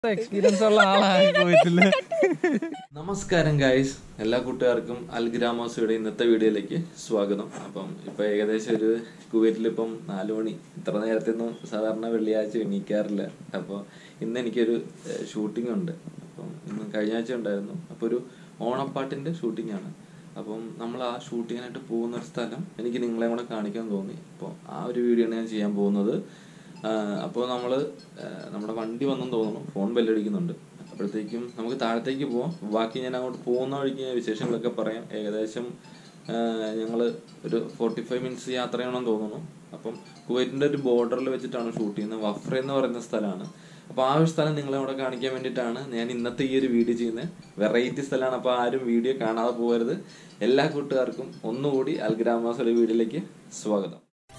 Experience ഉള്ള ആളായി പോയിട്ടില്ല നമസ്കാരം ഗായ്സ് എല്ലാ കൂട്ടുകാർക്കും അൽഗ്രാമോസയുടെ ഇന്നത്തെ വീഡിയോയിലേക്ക് സ്വാഗതം അപ്പം ഇപ്പൊ ഏകദേശം ഒരു കുവൈറ്റിൽ ഇപ്പം നാലു മണി ഇത്ര നേരത്തെ ഒന്നും സാധാരണ വെള്ളിയാഴ്ച എണീക്കാറില്ല അപ്പോൾ ഇന്ന് എനിക്കൊരു ഷൂട്ടിംഗ് ഉണ്ട് അപ്പം ഇന്ന് കഴിഞ്ഞ ആഴ്ച ഉണ്ടായിരുന്നു അപ്പോൾ ഒരു ഓണപ്പാട്ടിന്റെ ഷൂട്ടിംഗ് ആണ് അപ്പം നമ്മൾ ആ ഷൂട്ടിങ്ങിനായിട്ട് പോകുന്ന ഒരു സ്ഥലം എനിക്ക് നിങ്ങളെ കൂടെ കാണിക്കാൻ തോന്നി അപ്പോൾ ആ ഒരു വീഡിയോ ആണ് ഞാൻ ചെയ്യാൻ പോകുന്നത് അപ്പോൾ നമ്മൾ നമ്മുടെ വണ്ടി വന്നെന്ന് തോന്നുന്നു ഫോൺ ബെല്ലടിക്കുന്നുണ്ട് അപ്പോഴത്തേക്കും നമുക്ക് താഴത്തേക്ക് പോവാം ബാക്കി ഞാൻ അങ്ങോട്ട് പോകുന്ന വഴിക്ക് ഞാൻ വിശേഷങ്ങളൊക്കെ പറയാം ഏകദേശം ഞങ്ങൾ ഒരു ഫോർട്ടി ഫൈവ് മിനിറ്റ്സ് യാത്ര ചെയ്യണമെന്ന് തോന്നുന്നു അപ്പം കുവൈറ്റിൻ്റെ ഒരു ബോർഡറിൽ വെച്ചിട്ടാണ് ഷൂട്ട് ചെയ്യുന്നത് വഫ്ര എന്ന് പറയുന്ന സ്ഥലമാണ് അപ്പോൾ ആ ഒരു സ്ഥലം നിങ്ങളെ അവിടെ കാണിക്കാൻ വേണ്ടിയിട്ടാണ് ഞാൻ ഇന്നത്തെ ഈ ഒരു വീഡിയോ ചെയ്യുന്നത് വെറൈറ്റി സ്ഥലമാണ് അപ്പോൾ ആരും വീഡിയോ കാണാതെ പോകരുത് എല്ലാ കൂട്ടുകാർക്കും ഒന്നുകൂടി അൽഗ്രാമാസയുടെ വീഡിയോയിലേക്ക് സ്വാഗതം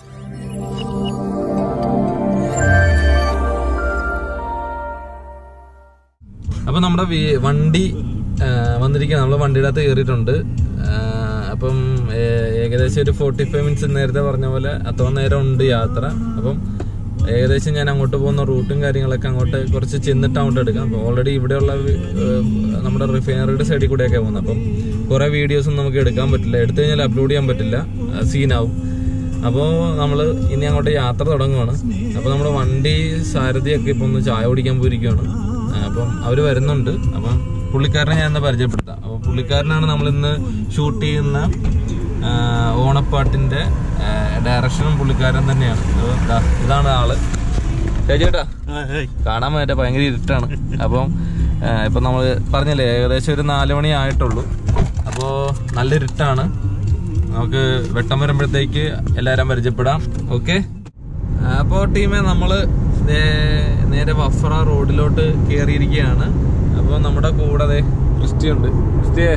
അപ്പൊ നമ്മുടെ വി- വണ്ടി ആ, വന്നിരിക്കുക നമ്മൾ വണ്ടിയുടെ അകത്ത് കയറിയിട്ടുണ്ട് ആ, അപ്പം ഏ- ഏകദേശം ഒരു ഫോർട്ടി ഫൈവ് മിനിറ്റ്സ് നേരത്തെ പറഞ്ഞ പോലെ അത്ര നേരം ഉണ്ട് യാത്ര അപ്പം ഏകദേശം ഞാൻ അങ്ങോട്ട് പോകുന്ന റൂട്ടും കാര്യങ്ങളൊക്കെ അങ്ങോട്ട് കുറച്ച് ചെന്നിട്ട് അങ്ങോട്ട് എടുക്കാം അപ്പോൾ ഓൾറെഡി ഇവിടെയുള്ള വി- ഏ, നമ്മുടെ റിഫൈനറിയുടെ സൈഡിൽ കൂടെയൊക്കെ പോകുന്നത് അപ്പം കുറെ വീഡിയോസും നമുക്ക് എടുക്കാൻ പറ്റില്ല എടുത്തു കഴിഞ്ഞാൽ അപ്ലോഡ് ചെയ്യാൻ പറ്റില്ല സീനാവും അപ്പോൾ നമ്മൾ ഇനി അങ്ങോട്ട് യാത്ര തുടങ്ങുവാണ് അപ്പോൾ നമ്മുടെ വണ്ടി സാരഥിയൊക്കെ ഇപ്പൊ ഒന്ന് ചായ കുടിക്കാൻ പോയിരിക്കുകയാണ് ആ, അപ്പം അവര് വരുന്നുണ്ട് അപ്പം പുള്ളിക്കാരനെ ഞാൻ ഇന്ന് പരിചയപ്പെടുത്താം അപ്പോൾ പുള്ളിക്കാരനാണ് നമ്മൾ ഇന്ന് ഷൂട്ട് ചെയ്യുന്ന ആ, ഓണപ്പാട്ടിന്റെ ആ, ഡയറക്ഷനും പുള്ളിക്കാരൻ തന്നെയാണ് അപ്പോൾ ദാ ഇതാണ് ആള് ചേട്ടാ കാണാൻ പറ്റാ ഭയങ്കര ഇരുട്ടാണ് അപ്പം ആ, ഇപ്പൊ നമ്മൾ പറഞ്ഞില്ലേ ഏകദേശം ഒരു നാല് മണി ആയിട്ടുള്ളൂ അപ്പോൾ നല്ല ഇരുട്ടാണ് നമുക്ക് വെട്ടം വരുമ്പോഴത്തേക്ക് എല്ലാരും പരിചയപ്പെടാം ഓക്കെ അപ്പോ ടീമെ നമ്മള് ദേ- നേരെ വഫറ റോഡിലോട്ട് കേറിയിരിക്കുകയാണ് അപ്പൊ നമ്മുടെ കൂടെ ദേ ക്രിസ്റ്റി ഉണ്ട് ക്രിസ്റ്റിയെ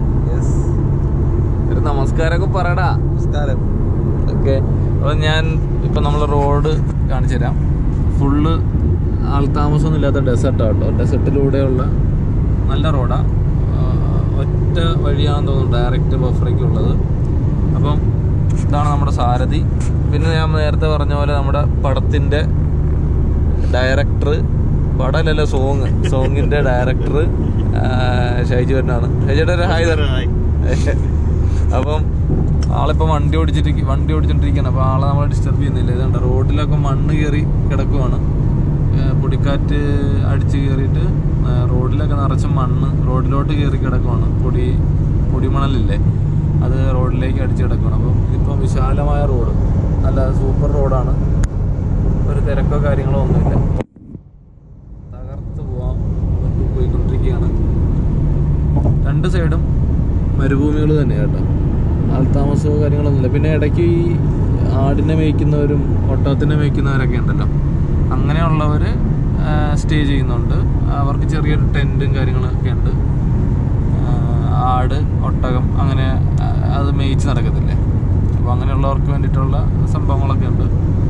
ഒരു നമസ്കാരമൊക്കെ പറയടാ നമസ്കാരം ഓക്കെ അപ്പൊ ഞാൻ ഇപ്പൊ നമ്മൾ റോഡ് കാണിച്ചു തരാം ഫുള്ള് ആൾതാമസമൊന്നും ഇല്ലാത്ത ഡെസർട്ടാ കേട്ടോ ഡെസർട്ടിലൂടെയുള്ള നല്ല റോഡാ ആ, ഒറ്റ വഴിയാണെന്ന് തോന്നുന്നു ഡയറക്റ്റ് ബഫറയ്ക്കുള്ളത് അപ്പം ഇതാണ് നമ്മുടെ സാരഥി പിന്നെ ഞാൻ നേരത്തെ പറഞ്ഞ പോലെ നമ്മുടെ പടത്തിന്റെ ഡയറക്ടർ പടമല്ലല്ലോ സോങ് സോങ്ങിന്റെ ഡയറക്ടർ ഷൈജു എന്നാണ് ഷൈജുടെ ഒരു ഹായ് തരാം അപ്പം ആളിപ്പോ വണ്ടി ഓടിച്ചിട്ട് വണ്ടി ഓടിച്ചോണ്ടിരിക്കുകയാണ് അപ്പൊ ആളെ നമ്മൾ ഡിസ്റ്റർബ് ചെയ്യുന്നില്ല ഇതുണ്ട് റോഡിലൊക്കെ മണ്ണ് കയറി കിടക്കുവാണ് ഏഹ് പൊടിക്കാറ്റ് അടിച്ച് കയറിയിട്ട് ഏഹ് റോഡിലൊക്കെ നിറച്ച് മണ്ണ് റോഡിലോട്ട് കയറി കിടക്കുവാണ് പൊടി പൊടിമണലില്ലേ അത് റോഡിലേക്ക് അടിച്ച് കിടക്കുവാണ് അപ്പം ഇതിപ്പം വിശാലമായ റോഡ് നല്ല സൂപ്പർ റോഡാണ് ഒരു തിരക്കോ കാര്യങ്ങളോ ഒന്നുമില്ല തകർത്ത് പോവാൻ പറ്റി പോയിക്കൊണ്ടിരിക്കുകയാണ് രണ്ട് സൈഡും മരുഭൂമികൾ തന്നെ കേട്ടോ ആൾത്താമസമോ കാര്യങ്ങളൊന്നുമില്ല പിന്നെ ഇടയ്ക്ക് ഈ ആടിനെ മേയ്ക്കുന്നവരും ഒട്ടകത്തിനെ മേയ്ക്കുന്നവരൊക്കെ ഉണ്ടല്ലോ അങ്ങനെയുള്ളവർ സ്റ്റേ ചെയ്യുന്നുണ്ട് അവർക്ക് ചെറിയൊരു ടെൻറ്റും കാര്യങ്ങളൊക്കെ ഉണ്ട് ആ, ആട് ഒട്ടകം അങ്ങനെ ആ, അത് മേയിച്ച് നടക്കത്തില്ലേ അപ്പോൾ അങ്ങനെയുള്ളവർക്ക് വേണ്ടിയിട്ടുള്ള സംഭവങ്ങളൊക്കെ ഉണ്ട്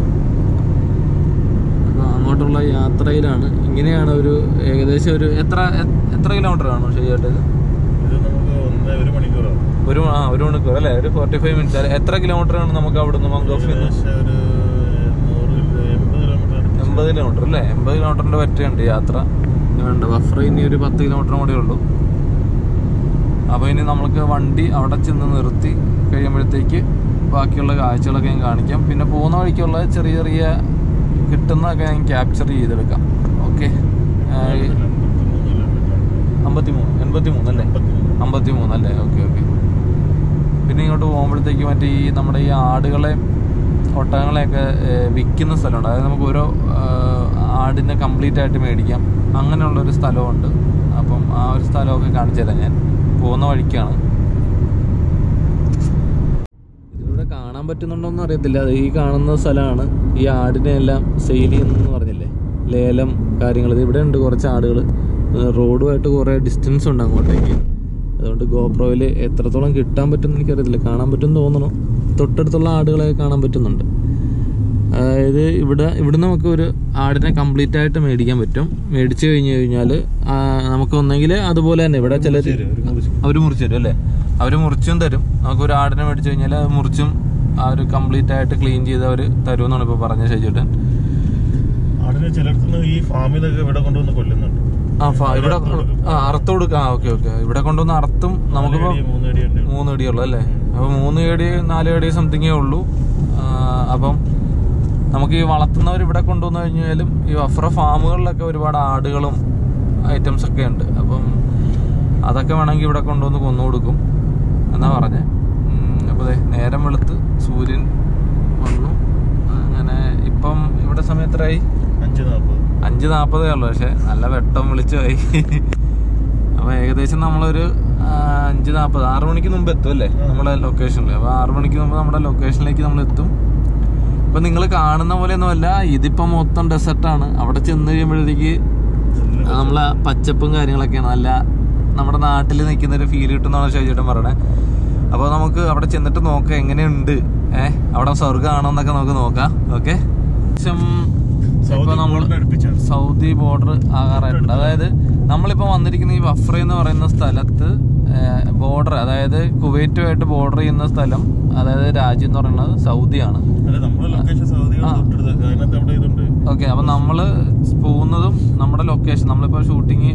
അപ്പോൾ അങ്ങോട്ടുള്ള യാത്രയിലാണ് ഇങ്ങനെയാണ് ഒരു ഏകദേശം ഒരു എത്ര എ- എത്ര കിലോമീറ്റർ ആണോ ശരിയായിട്ട് ഇത് നമുക്ക് ഒന്ന് ഒരു മണിക്കൂറാവും ഒരു ആ ഒരു മണിക്കൂർ അല്ലേ ഒരു ഫോർട്ടി ഫൈവ് മിനിറ്റ്സ് എത്ര കിലോമീറ്റർ ആണ് നമുക്ക് അവിടുന്ന് മങ്കോഫിൽ നിന്ന് ഏകദേശം ഒരു നൂറ് കിലോ- എൺപത് കിലോമീറ്റർ അടുപ്പിച്ച് എൺപത് കിലോമീറ്റർ അല്ലേ എൺപത് കിലോമീറ്ററിന്റെ പറ്റുണ്ട് യാത്ര വേണ്ട ബഫർ ഇനി ഒരു പത്ത് കിലോമീറ്റർ കൂടെ ഉള്ളൂ അപ്പോൾ ഇനി നമുക്ക് വണ്ടി അവിടെ ചെന്ന് നിർത്തി കഴിയുമ്പോഴത്തേക്ക് ബാക്കിയുള്ള കാഴ്ചകളൊക്കെ ഞാൻ കാണിക്കാം പിന്നെ പോകുന്ന വഴിക്കുള്ള ചെറിയ ചെറിയ കിട്ടുന്നതൊക്കെ ഞാൻ ക്യാപ്ചർ ചെയ്തെടുക്കാം ഓക്കെ അമ്പത്തിമൂന്ന് കിലോമീറ്റർ അമ്പത്തി മൂന്ന് എൺപത്തി മൂന്ന് അല്ലേ അമ്പത്തിമൂന്ന് അമ്പത്തി മൂന്ന് അല്ലേ ഓക്കെ ഓക്കെ പിന്നെ ഇങ്ങോട്ട് പോകുമ്പോഴത്തേക്ക് മറ്റേ ഈ നമ്മുടെ ഈ ആടുകളെ ഒട്ടകങ്ങളെയൊക്കെ ഏഹ്, വിൽക്കുന്ന സ്ഥലമുണ്ട് അതായത് നമുക്ക് ഓരോ ആഹ്, ആടിനെ കംപ്ലീറ്റ് ആയിട്ട് മേടിക്കാം അങ്ങനെയുള്ളൊരു സ്ഥലമുണ്ട് അപ്പം ആ ഒരു സ്ഥലമൊക്കെ കാണിച്ചു തരാം ഞാൻ പോകുന്ന വഴിക്കാണ് ഇതിലൂടെ കാണാൻ പറ്റുന്നുണ്ടോന്ന് അറിയത്തില്ല അത് ഈ കാണുന്ന സ്ഥലമാണ് ഈ ആടിനെ എല്ലാം സെയിൽ ചെയ്യുന്നെന്ന് പറഞ്ഞില്ലേ ലേലം കാര്യങ്ങൾ ഇത് ഇവിടെ ഉണ്ട് കുറച്ച് ആടുകൾ റോഡുമായിട്ട് കുറേ ഡിസ്റ്റൻസ് ഉണ്ട് അങ്ങോട്ടേക്ക് അതുകൊണ്ട് ഗോപ്രോയിൽ എത്രത്തോളം കിട്ടാൻ പറ്റുമെന്ന് എനിക്കറിയത്തില്ല കാണാൻ പറ്റുമെന്ന് തോന്നണു തൊട്ടടുത്തുള്ള ആടുകളെ കാണാൻ പറ്റുന്നുണ്ട് അതായത് ഇവിടെ ഇവിടെ നമുക്ക് ഒരു ആടിനെ കംപ്ലീറ്റ് ആയിട്ട് മേടിക്കാൻ പറ്റും മേടിച്ചു കഴിഞ്ഞു കഴിഞ്ഞാൽ നമുക്ക് ഒന്നെങ്കിൽ അതുപോലെ തന്നെ ഇവിടെ ചിലർ അവർ മുറിച്ചു തരും അല്ലേ അവർ മുറിച്ചും തരും നമുക്ക് ഒരു ആടിനെ മേടിച്ചു കഴിഞ്ഞാൽ അത് മുറിച്ചും ആ ഒരു കംപ്ലീറ്റ് ആയിട്ട് ക്ലീൻ ചെയ്ത് അവർ തരുമെന്നാണ് ഇപ്പോൾ പറഞ്ഞ ഷെജുട്ടൻ ആടിനെ ചിലയിടത്തുനിന്ന് ഈ ഫാമിൽ നിന്നൊക്കെ ഇവിടെ കൊണ്ടുവന്ന് കൊല്ലുന്നുണ്ട് ആ ഫാ- ഇവിടെ ആ അറുത്ത് കൊടുക്കുക ആ ഓക്കെ ഓക്കെ ഇവിടെ കൊണ്ടുവന്ന് അറുത്തും നമുക്കിപ്പോ നാലടി, മൂന്നടി ഉണ്ട് മൂന്ന് അടിയുള്ളൂ അല്ലേ അപ്പൊ മൂന്ന് അടി നാല് അടി സംതിങ്ങേ ഉള്ളൂ ആ, അപ്പം നമുക്ക് ഈ വളർത്തുന്നവർ ഇവിടെ കൊണ്ടുവന്നു കഴിഞ്ഞാലും ഈ വഫ്ര ഫാമുകളിലൊക്കെ ഒരുപാട് ആടുകളും ഐറ്റംസ് ഒക്കെ ഉണ്ട് അപ്പം അതൊക്കെ വേണമെങ്കിൽ ഇവിടെ കൊണ്ടുവന്ന് കൊന്നു കൊടുക്കും എന്നാ പറഞ്ഞേ ഉം, അപ്പൊ ദേ നേരം വെളുത്ത് സൂര്യൻ വന്നു അങ്ങനെ ഇപ്പം ഇവിടെ സമയം എത്രയായി അഞ്ച് നാപ്പത് അഞ്ച് നാൽപ്പതേ ഉള്ളൂ പക്ഷെ നല്ല വെട്ടം വിളിച്ചു പോയി അപ്പൊ ഏകദേശം നമ്മളൊരു ആ, അഞ്ച് നാൽപ്പത് ആറു മണിക്ക് മുമ്പ് എത്തും അല്ലേ നമ്മുടെ ലൊക്കേഷനിൽ അപ്പൊ ആറു മണിക്ക് മുമ്പ് നമ്മുടെ ലൊക്കേഷനിലേക്ക് നമ്മൾ എത്തും ഇപ്പൊ നിങ്ങൾ കാണുന്ന പോലെയൊന്നുമല്ല ഇതിപ്പോ മൊത്തം ഡെസർട്ടാണ് അവിടെ ചെന്ന് കഴിയുമ്പോഴത്തേക്ക് നമ്മളെ പച്ചപ്പും കാര്യങ്ങളൊക്കെയാണ് നല്ല നമ്മുടെ നാട്ടിൽ നിൽക്കുന്ന ഒരു ഫീൽ കിട്ടുന്നതാണ് ഷൈജേട്ടൻ പറയണേ അപ്പോൾ നമുക്ക് അവിടെ ചെന്നിട്ട് നോക്കാം എങ്ങനെയുണ്ട് ഏഹ് അവിടെ സ്വർഗ്ഗമാണോ എന്നൊക്കെ നമുക്ക് നോക്കാം ഓക്കെ ഇപ്പൊ നമ്മൾ സൗദി അടുപ്പിച്ചാണ് സൗദി ബോർഡർ ആകാറായിട്ടുണ്ട് അതായത് നമ്മളിപ്പോൾ വന്നിരിക്കുന്ന ഈ വഫ്ര എന്ന് പറയുന്ന സ്ഥലത്ത് ബോർഡർ അതായത് കുവൈറ്റുമായിട്ട് ബോർഡർ ചെയ്യുന്ന സ്ഥലം അതായത് രാജ്യം എന്ന് പറയുന്നത് സൗദിയാണ് അല്ല നമ്മുടെ ലൊക്കേഷൻ സൗദിയാണ് തൊട്ടടുത്ത് അതിനകത്ത് അവിടെ ഇതുണ്ട് ഓക്കെ അപ്പം നമ്മൾ പോകുന്നതും നമ്മുടെ ലൊക്കേഷൻ നമ്മളിപ്പോൾ ഷൂട്ടിങ്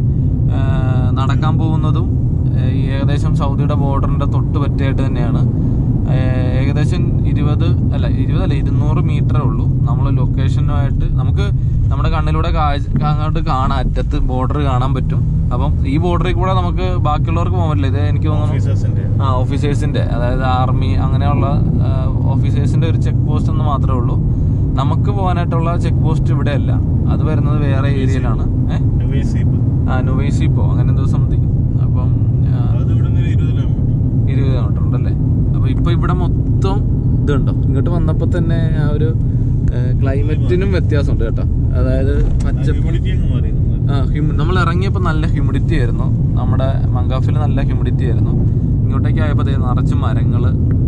നടക്കാൻ പോകുന്നതും ഏഹ്, ഈ ഏകദേശം സൗദിയുടെ ബോർഡറിന്റെ തൊട്ട് പറ്റിയായിട്ട് തന്നെയാണ് ഏഹ്, ഏകദേശം ഇരുപത് അല്ല ഇരുപതല്ല ഇരുന്നൂറ് മീറ്ററേ ഉള്ളൂ നമ്മൾ ലൊക്കേഷനുമായിട്ട് നമുക്ക് നമ്മുടെ കണ്ണിലൂടെ കാഴ്ച അങ്ങോട്ട് കാണാം അറ്റത്ത് ബോർഡർ കാണാൻ പറ്റും അപ്പം ഈ ബോർഡറിൽ കൂടെ നമുക്ക് ബാക്കിയുള്ളവർക്ക് പോകാൻ പറ്റില്ല ഇത് എനിക്ക് തോന്നുന്നു ഓഫീസേഴ്സിന്റെ ആ ഓഫീസേഴ്സിന്റെ അതായത് ആർമി അങ്ങനെയുള്ള ഓഫീസേഴ്സിന്റെ ഒരു ചെക്ക് പോസ്റ്റ് എന്ന് മാത്രമേ ഉള്ളൂ നമുക്ക് പോകാനായിട്ടുള്ള ചെക്ക് പോസ്റ്റ് ഇവിടെ അല്ല അത് വരുന്നത് വേറെ ഏരിയയിലാണ് ഏഹ് നുവൈസീപ്പ് ആ നുവൈസിപ്പോ അങ്ങനെ എന്തോ സംതിങ് അപ്പം ആ, അത് ഇവിടെ നിന്ന് ഇരുപത് കിലോമീറ്റർ ഇരുപത് കിലോമീറ്റർ ഉണ്ടല്ലേ അപ്പൊ ഇപ്പൊ ഇവിടെ മൊത്തം ഇതുണ്ടോ ഇങ്ങോട്ട് വന്നപ്പോ തന്നെ ആ ഒരു ക്ലൈമറ്റിനും വ്യത്യാസമുണ്ട് കേട്ടോ അതായത് പച്ചപ്പ് ഹ്യൂമിഡിറ്റി അങ്ങ് മാറി ആ ഹ്യൂമി നമ്മൾ ഇറങ്ങിയപ്പോൾ നല്ല ഹ്യൂമിഡിറ്റി ആയിരുന്നു നമ്മുടെ മങ്കാഫിൽ നല്ല ഹ്യൂമിഡിറ്റി ആയിരുന്നു ഇങ്ങോട്ടേക്ക് ആയപ്പോൾ ദേ നിറച്ച് മരങ്ങൾ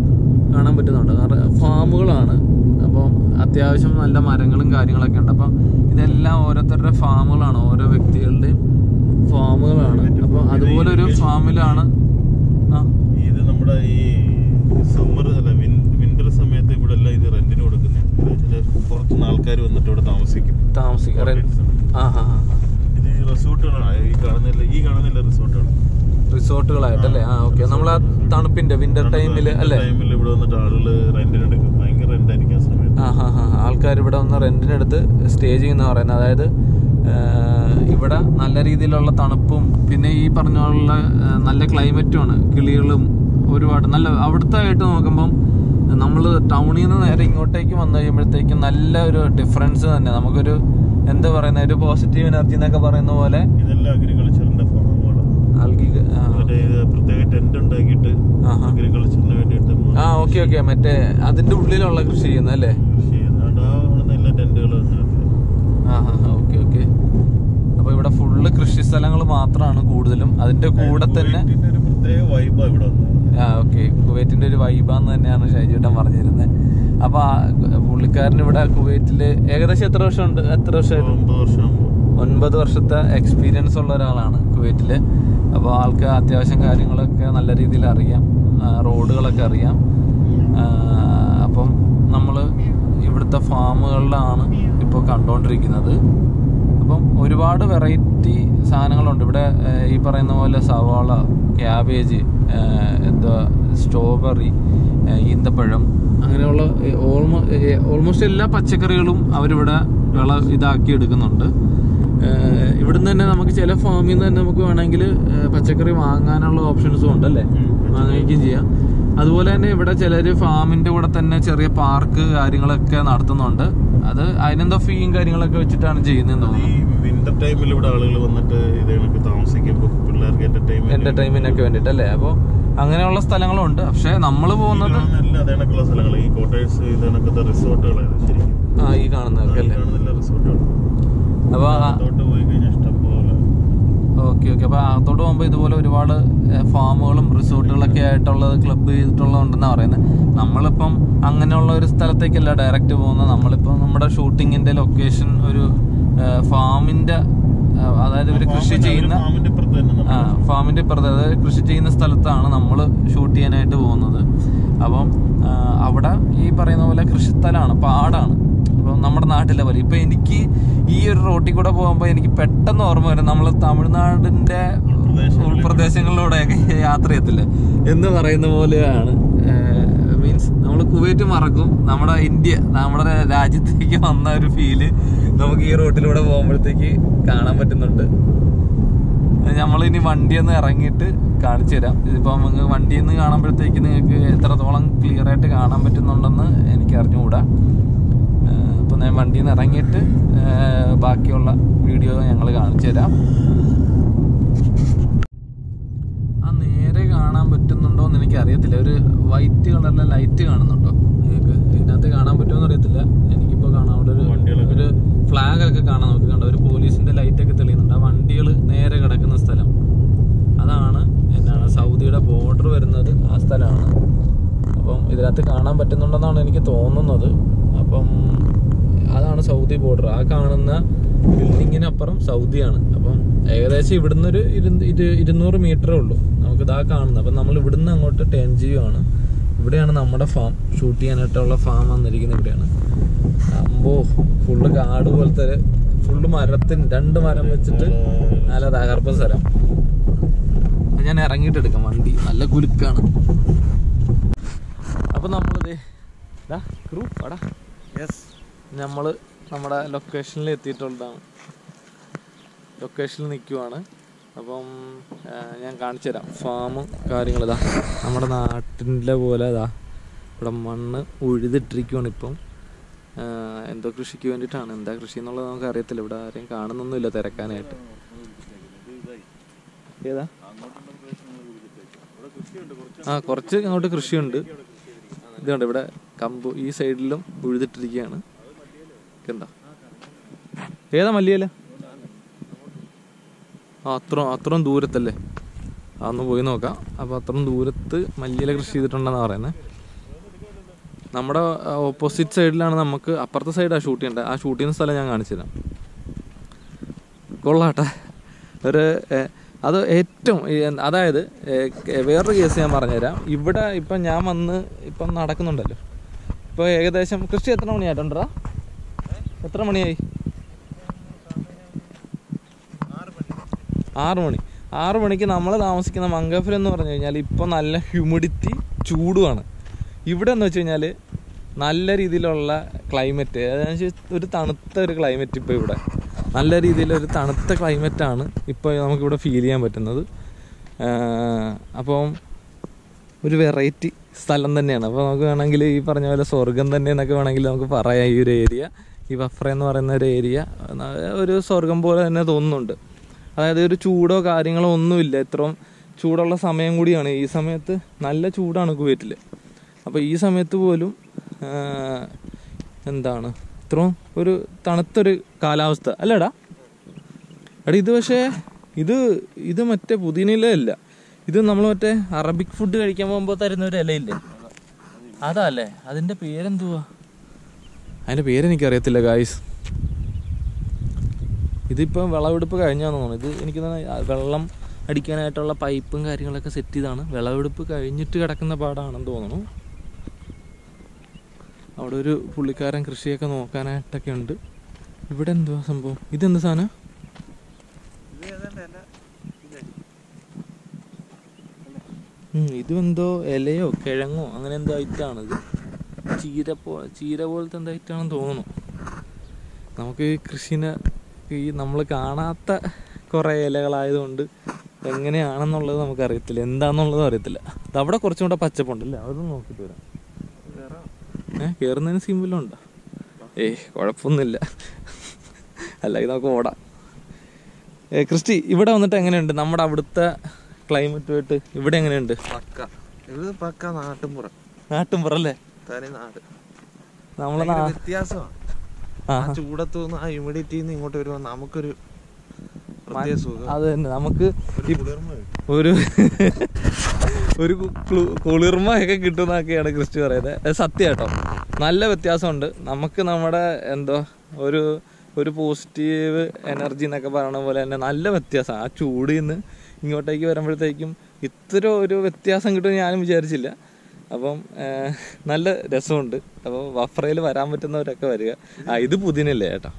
കാണാൻ പറ്റുന്നുണ്ട് നിറ- ഫാമുകളാണ് അപ്പോൾ അത്യാവശ്യം നല്ല മരങ്ങളും കാര്യങ്ങളൊക്കെ ഉണ്ട് അപ്പം ഇതെല്ലാം ഓരോരുത്തരുടെ ഫാമുകളാണ് ഓരോ വ്യക്തികളുടെയും ഫാമുകളാണ് അപ്പോൾ അതുപോലെ ഒരു ഫാമിലാണ് ആ ഇത് നമ്മുടെ ഈ സമ്മർ അല്ല വിന്റർ സമയത്ത് ഇവിടെ എല്ലാം ഇത് റെന്റിന് കൊടുക്കുന്നത് പുറത്തുനിന്ന് ആൾക്കാർ വന്നിട്ട് ഇവിടെ താമസിക്കും താമസിക്കാറ് ആ ആ ആ ഇത് റിസോർട്ടുകളാണ് ഈ കാണുന്നില്ല ഈ കാണുന്നില്ല റിസോർട്ടാണ് റിസോർട്ടുകളായിട്ടല്ലേ ആ ഓക്കെ നമ്മൾ ആ തണുപ്പിന്റെ വിന്റർ ടൈമിൽ അല്ലേ ടൈമിൽ ഇവിടെ വന്നിട്ട് ആളുകൾ റെന്റിന് എടുക്കും ഭയങ്കര റെന്റ് ആയിരിക്കും ആ സമയത്ത് ആ ഹാ ഹാ ആൾക്കാർ ഇവിടെ വന്ന് റെന്റിനെടുത്ത് സ്റ്റേ ചെയ്യുന്ന പറയുന്നത് അതായത് ആ, ഇവിടെ നല്ല രീതിയിലുള്ള തണുപ്പും പിന്നെ ഈ പറഞ്ഞ പോലുള്ള ആ, നല്ല ക്ലൈമറ്റുമാണ് കിളികളും ഒരുപാട് നല്ല അവിടുത്തെ ആയിട്ട് നോക്കുമ്പം നമ്മൾ ടൗണിൽ നിന്ന് നേരെ ഇങ്ങോട്ടേക്ക് വന്നു കഴിയുമ്പോഴത്തേക്കും നല്ല ഒരു ഡിഫറൻസ് തന്നെ നമുക്കൊരു എന്താ പറയുന്ന ഒരു പോസിറ്റീവ് എനർജി എന്നൊക്കെ പറയുന്ന പോലെ ഇതെല്ലാം അഗ്രികൾച്ചറിന്റെ ഫാമുകളാണ് ആൾക്കി ആ, മറ്റേ ഇത് പ്രത്യേക ടെന്റ് ഉണ്ടാക്കിയിട്ട് ആഹാ. അഗ്രികൾച്ചറിന് വേണ്ടിയിട്ട് ആ ഓക്കെ ഓക്കെ മറ്റേ അതിന്റെ ഉള്ളിലുള്ള കൃഷി ചെയ്യുന്നത് അല്ലേ കൃഷി ചെയ്യുന്നത് ആ കാണുന്ന എല്ലാ ടെന്റുകളും ഓക്കെ ഓക്കെ അപ്പൊ ഇവിടെ ഫുള്ള് കൃഷി സ്ഥലങ്ങൾ മാത്രമാണ് കൂടുതലും അതിന്റെ കൂടെ തന്നെ ഒരു പ്രത്യേക വൈബാ ഇവിടെ വന്നത് ആ ഓക്കെ കുവൈറ്റിന്റെ ഒരു വൈബാന്ന് തന്നെയാണ് ഷൈജുട്ടൻ പറഞ്ഞിരുന്നത് അപ്പൊ ആ പുള്ളിക്കാരൻ ഇവിടെ കുവൈറ്റില് ഏകദേശം എത്ര വർഷം ഉണ്ട് എത്ര വർഷമായിരുന്നു ഒമ്പത് വർഷം ആകുമ്പോൾ ഒൻപത് വർഷത്തെ എക്സ്പീരിയൻസ് ഉള്ള ഒരാളാണ് കുവൈറ്റില് അപ്പോൾ ആൾക്ക് അത്യാവശ്യം കാര്യങ്ങളൊക്കെ നല്ല രീതിയിൽ അറിയാം ആ, റോഡുകളൊക്കെ അറിയാം ആ, അപ്പം നമ്മൾ ഇവിടുത്തെ ഫാമുകളിലാണ് ഇപ്പോൾ കണ്ടുകൊണ്ടിരിക്കുന്നത് അപ്പം ഒരുപാട് വെറൈറ്റി സാധനങ്ങളുണ്ട് ഇവിടെ ആ, ഈ പറയുന്ന പോലെ സവാള ക്യാബേജ് ആ, എന്താ സ്ട്രോബെറി ആ, ഈന്തപ്പഴം അങ്ങനെയുള്ള ഓൾമോ ഓൾമോസ്റ്റ് എല്ലാ പച്ചക്കറികളും അവരിവിടെ വിള ഇതാക്കി എടുക്കുന്നുണ്ട് ഏഹ് ഇവിടുന്ന് തന്നെ നമുക്ക് ചില ഫാമിൽ നിന്ന് തന്നെ നമുക്ക് വേണമെങ്കിൽ പച്ചക്കറി വാങ്ങാനുള്ള ഓപ്ഷൻസും ഉണ്ട് അല്ലേ വാങ്ങിക്കുകയും ചെയ്യാം അതുപോലെ തന്നെ ഇവിടെ ചിലര് ഫാമിന്റെ കൂടെ തന്നെ ചെറിയ പാർക്ക് കാര്യങ്ങളൊക്കെ നടത്തുന്നുണ്ട് അത് അതിനെന്തോ ഫീയും കാര്യങ്ങളൊക്കെ വെച്ചിട്ടാണ് ചെയ്യുന്നതെന്ന് ഈ തോന്നുന്നു വിന്റർ ടൈമിൽ ഇവിടെ ആളുകൾ വന്നിട്ട് ഇത് കണക്ക് താമസിക്കുമ്പോൾ പിള്ളേർക്ക് എന്റർടൈൻമെന്റ് എന്റർടൈൻമെന്റിനൊക്കെ വേണ്ടിട്ട് അല്ലേ അപ്പോൾ അങ്ങനെയുള്ള സ്ഥലങ്ങളുണ്ട് പക്ഷെ നമ്മൾ പോകുന്നത് എല്ലാ അതേ കണക്കുള്ള സ്ഥലങ്ങൾ ഈ കോട്ടേഴ്സ് ഇത് കണക്കത്തെ റിസോർട്ടുകളാണ് ശരിക്കും ആ ഈ കാണുന്നതൊക്കെ ഈ അല്ലേ കാണുന്നില്ല റിസോർട്ടുകൾ അപ്പൊ ആ- അതോട്ട് പോയി കഴിഞ്ഞാൽ ഇഷ്ടം പോലെ ഓക്കെ ഓക്കെ അപ്പൊ അകത്തോട്ട് പോകുമ്പോൾ ഇതുപോലെ ഒരുപാട് ഏഹ്, ഫാമുകളും റിസോർട്ടുകളൊക്കെ ആയിട്ടുള്ളത് ക്ലബ്ബ് ചെയ്തിട്ടുള്ളതുണ്ടെന്നാണ് പറയുന്നത് നമ്മളിപ്പം അങ്ങനെയുള്ള ഒരു സ്ഥലത്തേക്കല്ല ഡയറക്റ്റ് പോകുന്നത് നമ്മളിപ്പം നമ്മുടെ ഷൂട്ടിങ്ങിന്റെ ലൊക്കേഷൻ ഒരു ഏഹ്, ഫാമിന്റെ ഏഹ്, അതായത് ഇവർ കൃഷി ചെയ്യുന്ന ഫാമിന്റെ ഇപ്പുറത്ത് തന്നെ ആ നമ്മൾ ഫാമിന്റെ ഇപ്പുറത്ത് അതായത് കൃഷി ചെയ്യുന്ന സ്ഥലത്താണ് നമ്മൾ ഷൂട്ട് ചെയ്യാനായിട്ട് പോകുന്നത് അപ്പം ആ, അവിടെ ഈ പറയുന്ന പോലെ കൃഷിസ്ഥലമാണ് പാടാണ് അപ്പം നമ്മുടെ നാട്ടിലെ പോലെ ഇപ്പൊ എനിക്ക് ഈ ഒരു റോട്ടിൽ കൂടെ പോകുമ്പോൾ എനിക്ക് പെട്ടെന്ന് ഓർമ്മ വരും നമ്മൾ തമിഴ്നാടിന്റെ ഉൾപ്രദേശങ്ങളിലൂടെയൊക്കെ യാത്ര ചെയ്യത്തില്ലേ എന്ന് പറയുന്ന പോലെയാണ് മീൻസ് നമ്മൾ കുവൈറ്റ് മറക്കും നമ്മുടെ ഇന്ത്യ നമ്മുടെ രാജ്യത്തേക്ക് വന്ന ഒരു ഫീല് നമുക്ക് ഈ റോട്ടിലൂടെ പോകുമ്പോഴത്തേക്ക് കാണാൻ പറ്റുന്നുണ്ട് നമ്മൾ ഇനി വണ്ടിയിൽ നിന്ന് ഇറങ്ങിയിട്ട് കാണിച്ചു തരാം ഇതിപ്പോ നിങ്ങൾക്ക് വണ്ടിയിൽ നിന്ന് കാണുമ്പോഴത്തേക്ക് നിങ്ങൾക്ക് എത്രത്തോളം ക്ലിയർ ആയിട്ട് കാണാൻ പറ്റുന്നുണ്ടെന്ന് എനിക്ക് അറിഞ്ഞുകൂടാ ഏഹ് അപ്പൊ ഞാൻ വണ്ടിയിൽ നിന്ന് ഇറങ്ങിയിട്ട് ഏഹ് ബാക്കിയുള്ള വീഡിയോ ഞങ്ങൾ കാണിച്ചു തരാം ആ നേരെ കാണാൻ പറ്റുന്നുണ്ടോ എന്ന് എനിക്ക് അറിയത്തില്ല ഒരു വൈറ്റ് കളറിലെ ലൈറ്റ് കാണുന്നുണ്ടോ നിങ്ങൾക്ക് ഇതിനകത്ത് കാണാൻ പറ്റുമോ അറിയത്തില്ല എനിക്കിപ്പോ കാണാം അവിടെ ഒരു വണ്ടികളൊക്കെ. ഒരു ഫ്ലാഗ് ഒക്കെ കാണാൻ നമുക്ക് കണ്ടോ ഒരു പോലീസിന്റെ ലൈറ്റ് ഒക്കെ തെളിയുന്നുണ്ട് ആ വണ്ടികൾ നേരെ കിടക്കുന്ന സ്ഥലം അതാണ് എന്താണ് സൗദിയുടെ ബോർഡർ വരുന്നത് ആ സ്ഥലമാണ് അപ്പം ഇതിനകത്ത് കാണാൻ പറ്റുന്നുണ്ടെന്നാണ് എനിക്ക് തോന്നുന്നത് അപ്പം അതാണ് സൗദി ബോർഡർ ആ കാണുന്ന ബിൽഡിങ്ങിനപ്പുറം സൗദിയാണ് അപ്പം ഏകദേശം ഇവിടുന്ന് ഒരു ഇരു- ഇരു- ഇരുന്നൂറ് മീറ്ററേ ഉള്ളൂ നമുക്ക് ഇതാ കാണുന്നത് അപ്പം നമ്മൾ ഇവിടുന്ന് അങ്ങോട്ട് ടേൺ ചെയ്യുവാണ് ഇവിടെയാണ് നമ്മുടെ ഫാം ഷൂട്ട് ചെയ്യാനായിട്ടുള്ള ഫാം വന്നിരിക്കുന്നത് ഇവിടെയാണ് അമ്പോ ഫുള്ള് കാട് പോലത്തെ ഫുള്ള് മരത്തിന് രണ്ട് മരം വെച്ചിട്ട് നല്ല തകർപ്പ സ്ഥലം അത് ഞാൻ ഇറങ്ങിയിട്ട് എടുക്കാം വണ്ടി നല്ല കുലുക്കാണ് അപ്പൊ നമ്മളിത് ക്രൂ അടാ നമ്മള് നമ്മുടെ ലൊക്കേഷനിൽ എത്തിയിട്ടുള്ളതാണ് ലൊക്കേഷനിൽ നിൽക്കുവാണ് അപ്പം ആ, ഞാൻ കാണിച്ചു തരാം ഫാമും കാര്യങ്ങളും ഇതാ നമ്മുടെ നാട്ടിൻ്റെ പോലെ ഇതാ ഇവിടെ മണ്ണ് ഉഴുതിട്ടിരിക്കുവാണ് ഇപ്പം ആ, എന്തോ കൃഷിക്ക് വേണ്ടിയിട്ടാണ് എന്താ കൃഷി എന്നുള്ളത് നമുക്ക് അറിയത്തില്ല ഇവിടെ ആരെയും കാണുന്നൊന്നുമില്ല തിരക്കാനായിട്ട് ഏതാ ആ കുറച്ച് അങ്ങോട്ട് കൃഷിയുണ്ട് ഇതുണ്ട് ഇവിടെ കമ്പ് ഈ സൈഡിലും ഉഴുതിട്ടിരിക്കുകയാണ് കണ്ടോ ഏതാ മല്ലിയല ആ അത്ര അത്രയും ദൂരത്തല്ലേ അതൊന്ന് പോയി നോക്കാം അപ്പോൾ അത്രയും ദൂരത്ത് മല്ലിയില കൃഷി ചെയ്തിട്ടുണ്ടെന്നാണ് പറയുന്നത് നമ്മുടെ ഓപ്പോസിറ്റ് സൈഡിലാണ് നമുക്ക് അപ്പുറത്തെ സൈഡാണ് ഷൂട്ട് ചെയ്യേണ്ടത് ആ ഷൂട്ട് ചെയ്യുന്ന സ്ഥലം ഞാൻ കാണിച്ചു തരാം കൊള്ളാട്ടെ ഒരു ഏ, അത് ഏറ്റവും ഈ എന്ത് അതായത് ഏ, ക- വേറൊരു കേസ് ഞാൻ പറഞ്ഞുതരാം ഇവിടെ ഇപ്പം ഞാൻ വന്ന് ഇപ്പം നടക്കുന്നുണ്ടല്ലോ ഇപ്പോൾ ഏകദേശം കൃഷി എത്ര മണിയായിട്ടുണ്ടാ എത്ര മണിയായി ആറ് മണി ആറ് മണിക്ക് നമ്മൾ താമസിക്കുന്ന മംഗഫിൽ എന്ന് പറഞ്ഞു കഴിഞ്ഞാൽ ഇപ്പോൾ നല്ല ഹ്യൂമിഡിറ്റി ചൂടുമാണ് ഇവിടെ എന്ന് വെച്ച് കഴിഞ്ഞാൽ നല്ല രീതിയിലുള്ള ക്ലൈമറ്റ് അതായത് ഒരു തണുത്ത ഒരു ക്ലൈമറ്റ് ഇപ്പോൾ ഇവിടെ നല്ല രീതിയിലൊരു തണുത്ത ക്ലൈമറ്റാണ് ഇപ്പോൾ നമുക്കിവിടെ ഫീൽ ചെയ്യാൻ പറ്റുന്നത് ആഹ് അപ്പം ഒരു വെറൈറ്റി സ്ഥലം തന്നെയാണ് അപ്പോൾ നമുക്ക് വേണമെങ്കിൽ ഈ പറഞ്ഞ പോലെ സ്വർഗം തന്നെ എന്നൊക്കെ വേണമെങ്കിൽ നമുക്ക് പറയാം ഈ ഒരു ഏരിയ ഈ വഫ്ര എന്ന് പറയുന്ന ഒരു ഏരിയ ഒരു സ്വർഗം പോലെ തന്നെ തോന്നുന്നുണ്ട് അതായത് ഒരു ചൂടോ കാര്യങ്ങളോ ഒന്നുമില്ല ഇത്രയും ചൂടുള്ള സമയം കൂടിയാണ് ഈ സമയത്ത് നല്ല ചൂടാണ് കുവൈറ്റിൽ അപ്പോൾ ഈ സമയത്ത് പോലും ആ, എന്താണ് ഇത്രയും ഒരു തണുത്തൊരു കാലാവസ്ഥ അല്ലേടാ എടാ ഇത് പക്ഷേ ഇത് ഇത് മറ്റേ പുതിനയിലല്ല ഇത് നമ്മൾ മറ്റേ അറബിക് ഫുഡ് കഴിക്കാൻ പോകുമ്പോൾ തരുന്ന ഒരു ഇലയില്ലേ അതാ അല്ലേ അതിന്റെ പേരെന്തുവാ അതിന്റെ പേരെനിക്ക് അറിയത്തില്ല ഗായ്സ് ഇതിപ്പം വിളവെടുപ്പ് കഴിഞ്ഞാന്ന് തോന്നുന്നു ഇത് എനിക്ക് തോന്നുന്നു ആ വെള്ളം അടിക്കാനായിട്ടുള്ള പൈപ്പും കാര്യങ്ങളൊക്കെ സെറ്റ് ചെയ്താണ് വിളവെടുപ്പ് കഴിഞ്ഞിട്ട് കിടക്കുന്ന പാടാണെന്ന് തോന്നുന്നു അവിടെ ഒരു പുള്ളിക്കാരൻ കൃഷിയൊക്കെ നോക്കാനായിട്ടൊക്കെ ഉണ്ട് ഇവിടെ എന്തുവാ സംഭവം ഇതെന്ത് സാധനം ഉം, ഇതും എന്തോ ഇലയോ കിഴങ്ങോ അങ്ങനെ എന്തോ ഐറ്റാണ് ഇത് ചീര പോ ചീര പോലത്തെ എന്തോ ഐറ്റാണെന്ന് തോന്നുന്നു നമുക്ക് ഈ കൃഷിനെ ഈ നമ്മൾ കാണാത്ത കുറേ ഇലകളായതുകൊണ്ട് എങ്ങനെയാണെന്നുള്ളത് നമുക്ക് അറിയത്തില്ല എന്താണെന്നുള്ളതും അറിയത്തില്ല ഇത് അവിടെ കുറച്ചും കൂടെ പച്ചപ്പുണ്ടല്ലേ അതൊന്നും നോക്കിട്ട് വരാം ഏഹ് കയറുന്നതിന് സിമ്പിളുണ്ടോ ഏയ് കുഴപ്പമൊന്നുമില്ല അല്ലെങ്കിൽ നമുക്ക് ഓടാം ഏ, ക്രിസ്റ്റി ഇവിടെ വന്നിട്ട് എങ്ങനെയുണ്ട് നമ്മുടെ അവിടുത്തെ ക്ലൈമറ്റുമായിട്ട് ഇവിടെ എങ്ങനെയുണ്ട് പക്ക ഇത് പക്ക നാട്ടുമ്പുറം നാട്ടുംപുറല്ലേ തനി നാട് നമ്മളെ ഭയങ്കര നാ- വ്യത്യാസമാണ് ആ, ആ ചൂടത്ത് നിന്ന് ആ ഹ്യൂമിഡിറ്റിന്ന് ഇങ്ങോട്ട് വരുമ്പോൾ നമുക്കൊരു പ്രത്യേക സുഖം അത് തന്നെ നമുക്ക് ഒരു കുളിർമ കിട്ടും. ഒരു ഒരു കുളു- കുളിർമയൊക്കെ കിട്ടുന്നൊക്കെയാണ് ക്രിസ്റ്റി പറയുന്നത് അത് സത്യം കേട്ടോ നല്ല വ്യത്യാസമുണ്ട് നമുക്ക് നമ്മുടെ എന്തോ ഒരു ഒരു പോസിറ്റീവ് എനർജി എന്നൊക്കെ പറയണ പോലെ തന്നെ നല്ല വ്യത്യാസമാണ് ആ ചൂടിൽ നിന്ന് ഇങ്ങോട്ടേക്ക് വരുമ്പോഴത്തേക്കും ഇത്ര ഒരു വ്യത്യാസം കിട്ടുമെന്ന് ഞാനും വിചാരിച്ചില്ല അപ്പം ഏഹ്, നല്ല രസമുണ്ട് അപ്പോൾ വഫ്രയിൽ വരാൻ പറ്റുന്നവരൊക്കെ വരിക ആ ഇത് പുതിനല്ലേ ചേട്ടാ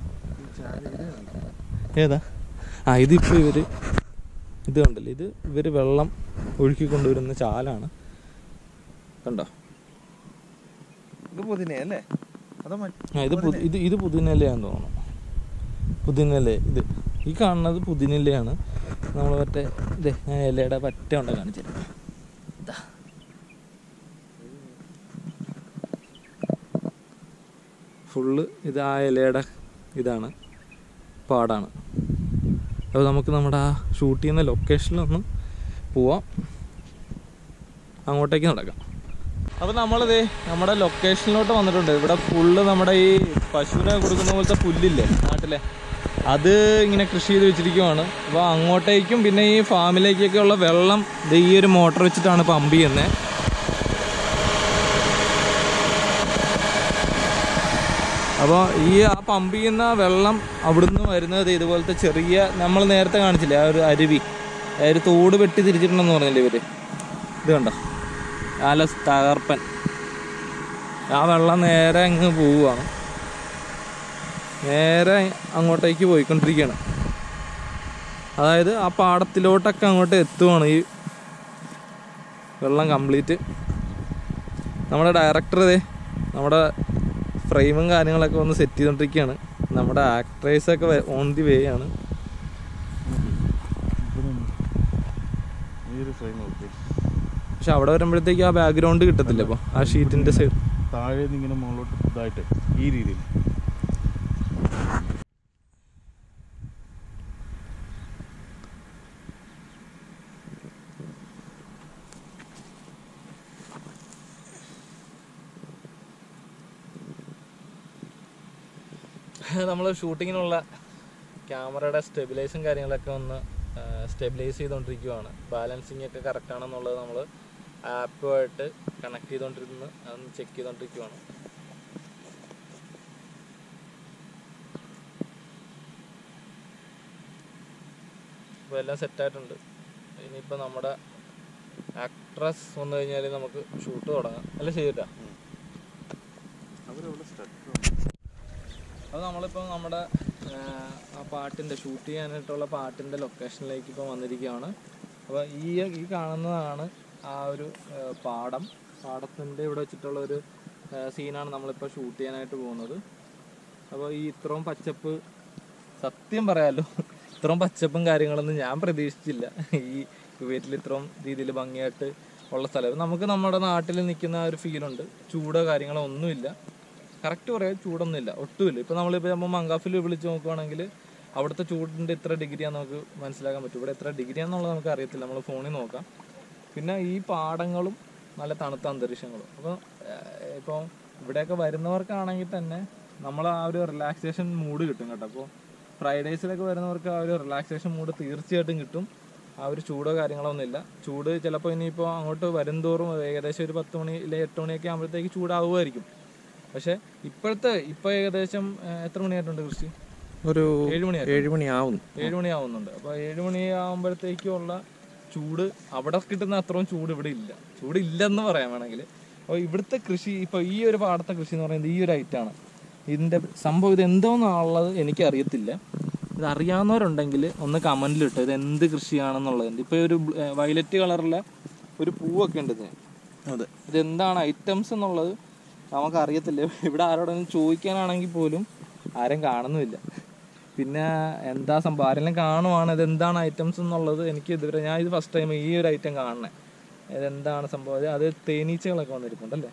ഏതാ ആ ഇതിപ്പോൾ ഇവര് ഇത് കണ്ടല്ലോ ഇത് ഇവര് വെള്ളം ഒഴുക്കി കൊണ്ടുവരുന്ന ചാലാണ് കണ്ടോ ഇത് പുതിന അല്ലേ അതോ മറ്റ് ആ ഇത് പുതി- ഇത് ഇത് പുതിനയിലയാന്ന് തോന്നുന്നു പുതിനയില ഇത് ഈ കാണുന്നത് പുതിനയിലയാണ് നമ്മൾ മറ്റേ ഇതേ ഞാൻ ഇലയുടെ പറ്റ കൊണ്ട് കാണിച്ചത് ഫുള്ള് ഇത് ആ ഇലയുടെ ഇതാണ് പാടാണ് അപ്പോൾ നമുക്ക് നമ്മുടെ ആ ഷൂട്ട് ചെയ്യുന്ന ലൊക്കേഷനിലൊന്ന് പോവാം അങ്ങോട്ടേക്ക് നടക്കാം അപ്പോൾ നമ്മളിത് നമ്മുടെ ലൊക്കേഷനിലോട്ട് വന്നിട്ടുണ്ട് ഇവിടെ ഫുള്ള് നമ്മുടെ ഈ പശുവിനെ കൊടുക്കുന്ന പോലത്തെ പുല്ലില്ലേ നാട്ടിലെ അത് ഇങ്ങനെ കൃഷി ചെയ്ത് വെച്ചിരിക്കുവാണ് അപ്പോൾ അങ്ങോട്ടേക്കും പിന്നെ ഈ ഫാമിലേക്കൊക്കെ ഉള്ള വെള്ളം ഇത് ഈ ഒരു മോട്ടർ വെച്ചിട്ടാണ് പമ്പ് ചെയ്യുന്നത് അപ്പോൾ ഈ ആ പമ്പ് ചെയ്യുന്ന വെള്ളം അവിടുന്ന് വരുന്നത് ഇതുപോലത്തെ ചെറിയ നമ്മൾ നേരത്തെ കാണിച്ചില്ലേ ആ ഒരു അരുവി ആ ഒരു തോട് വെട്ടി തിരിച്ചിട്ടുണ്ടെന്ന് പറഞ്ഞില്ലേ ഇവര് ഇത് കണ്ടോ നല്ല തകർപ്പൻ ആ വെള്ളം നേരെ അങ്ങ് പോവുകയാണ് നേരെ അങ്ങോട്ടേക്ക് പോയിക്കൊണ്ടിരിക്കുകയാണ് അതായത് ആ പാടത്തിലോട്ടൊക്കെ അങ്ങോട്ട് എത്തുവാണ് ഈ വെള്ളം കംപ്ലീറ്റ് നമ്മുടെ ഡയറക്ടർ ഇതേ നമ്മുടെ ഫ്രെയിമും കാര്യങ്ങളൊക്കെ ഒന്ന് സെറ്റ് ചെയ്തുകൊണ്ടിരിക്കുകയാണ് നമ്മുടെ ആക്ട്രേഴ്സൊക്കെ ഓൺ ദി വേ ആണ് ഈ ഒരു ഫ്രെയിം ഓക്കെ പക്ഷെ അവിടെ വരുമ്പോഴത്തേക്ക് ആ ബാക്ക്ഗ്രൗണ്ട് കിട്ടത്തില്ല അപ്പോൾ ആ ഷീറ്റിൻ്റെ സൈഡ് താഴെ നിന്ന് ഇങ്ങനെ മുകളിലോട്ട് ഇതായിട്ട് ഈ രീതിയിൽ നമ്മൾ ഷൂട്ടിങ്ങിനുള്ള ക്യാമറയുടെ സ്റ്റെബിലൈസും കാര്യങ്ങളൊക്കെ ഒന്ന് സ്റ്റെബിലൈസ് ചെയ്തുകൊണ്ടിരിക്കുവാണ് ബാലൻസിങ് ഒക്കെ കറക്റ്റ് ആണെന്നുള്ളത് നമ്മൾ ആപ്പുമായിട്ട് കണക്ട് ചെയ്തുകൊണ്ടിരുന്ന് അതൊന്ന് ചെക്ക് ചെയ്തുകൊണ്ടിരിക്കുവാണ് ഇപ്പോൾ എല്ലാം സെറ്റായിട്ടുണ്ട് ഇനിയിപ്പോൾ നമ്മുടെ ആക്ട്രസ് വന്നു കഴിഞ്ഞാൽ നമുക്ക് ഷൂട്ട് തുടങ്ങാം അല്ല ശരിട്ടാ അവരവിടെ സ്റ്റക്ക് അത് നമ്മളിപ്പോൾ നമ്മുടെ ആഹ്, ആ പാട്ടിൻ്റെ ഷൂട്ട് ചെയ്യാനായിട്ടുള്ള പാട്ടിൻ്റെ ലൊക്കേഷനിലേക്ക് ഇപ്പോൾ വന്നിരിക്കുകയാണ് അപ്പോൾ ഈ ഈ കാണുന്നതാണ് ആ ഒരു ആഹ്, പാടം പാടത്തിൻ്റെ ഇവിടെ വെച്ചിട്ടുള്ള ഒരു ആഹ്, സീനാണ് നമ്മളിപ്പോൾ ഷൂട്ട് ചെയ്യാനായിട്ട് പോകുന്നത് അപ്പോൾ ഈ ഇത്രയും പച്ചപ്പ് സത്യം പറയാലോ ഇത്രയും പച്ചപ്പും കാര്യങ്ങളൊന്നും ഞാൻ പ്രതീക്ഷിച്ചില്ല ഈ കുവൈറ്റിൽ ഇത്രയും രീതിയിൽ ഭംഗിയായിട്ട് ഉള്ള സ്ഥലം നമുക്ക് നമ്മുടെ നാട്ടിൽ നിൽക്കുന്ന ആ ഒരു ഫീലുണ്ട് ചൂടോ കാര്യങ്ങളോ ഒന്നുമില്ല കറക്റ്റ് പറയാൻ ചൂടൊന്നുമില്ല ഒട്ടുമില്ല ഇപ്പൊ നമ്മളിപ്പോൾ നമ്മൾ മങ്കാഫിൽ വിളിച്ച് നോക്കുവാണെങ്കിൽ അവിടുത്തെ ചൂടിന്റെ ഇത്ര ഡിഗ്രിയാന്ന് നമുക്ക് മനസ്സിലാക്കാൻ പറ്റും ഇവിടെ എത്ര ഡിഗ്രിയാന്നുള്ളത് നമുക്ക് അറിയത്തില്ല നമ്മൾ ഫോണിൽ നോക്കാം പിന്നെ ഈ പാടങ്ങളും നല്ല തണുത്ത അന്തരീക്ഷങ്ങളും അപ്പോൾ ഇപ്പോൾ ഇവിടെയൊക്കെ വരുന്നവർക്കാണെങ്കിൽ തന്നെ നമ്മൾ ആ ഒരു റിലാക്സേഷൻ മൂഡ് കിട്ടും കേട്ടോ അപ്പോൾ ഫ്രൈഡേസിലൊക്കെ വരുന്നവർക്ക് ആ ഒരു റിലാക്സേഷൻ മൂഡ് തീർച്ചയായിട്ടും കിട്ടും ആ ഒരു ചൂടോ കാര്യങ്ങളോ ഒന്നുമില്ല ചൂട് ചിലപ്പോൾ ഇനിയിപ്പോൾ അങ്ങോട്ട് വരും തോറും ഏകദേശം ഒരു പത്ത് മണി ഇല്ലെ എട്ട് മണിയൊക്കെ ആകുമ്പോഴത്തേക്ക് ചൂടാവുമായിരിക്കും പക്ഷെ ഇപ്പോഴത്തെ ഇപ്പൊ ഏകദേശം ആ, എത്ര മണിയായിട്ടുണ്ട് കൃഷി ഒരു ഏഴ് മണിയായി ഏഴ് മണിയാവുന്നു ഏഴ് മണി ആവുന്നുണ്ട് അപ്പൊ ഏഴ് മണി ആവുമ്പോഴത്തേക്കുള്ള ചൂട് അവിടെ കിട്ടുന്ന അത്രയും ചൂട് ഇവിടെ ഇല്ല ചൂട് ഇല്ലെന്ന് പറയാൻ വേണമെങ്കിൽ അപ്പോൾ ഇവിടുത്തെ കൃഷി ഇപ്പൊ ഈ ഒരു പാടത്തെ കൃഷി എന്ന് പറയുന്നത് ഈ ഒരു ഐറ്റാണ് ഇതിന്റെ സംഭവം ഇത് എന്തോന്നുള്ളത് എനിക്ക് അറിയത്തില്ല ഇത് അറിയാവുന്നവരുണ്ടെങ്കിൽ ഒന്ന് കമന്റിലിട്ടോ ഇത് എന്ത് കൃഷിയാണെന്നുള്ളത് ഇപ്പൊ ഒരു വയലറ്റ് കളറുള്ള ഒരു പൂവൊക്കെ ഉണ്ട് ഇതിന് അതെ ഇതെന്താണ് ഐറ്റംസ് എന്നുള്ളത് നമുക്ക് അറിയത്തില്ല ഇവിടെ ആരോടെങ്കിലും ചോദിക്കാനാണെങ്കിൽ പോലും ആരും കാണുന്നുമില്ല പിന്നെ എന്താ സംഭവം ആരെങ്കിലും കാണുവാണ് ഇത് എന്താണ് ഐറ്റംസ് എന്നുള്ളത് എനിക്ക് ഇതുവരെ ഞാൻ ഇത് ഫസ്റ്റ് ടൈം ഈ ഒരു ഐറ്റം കാണണേ ഇതെന്താണ് സംഭവം അത് അത് തേനീച്ചകളൊക്കെ വന്നിരിപ്പുണ്ടല്ലേ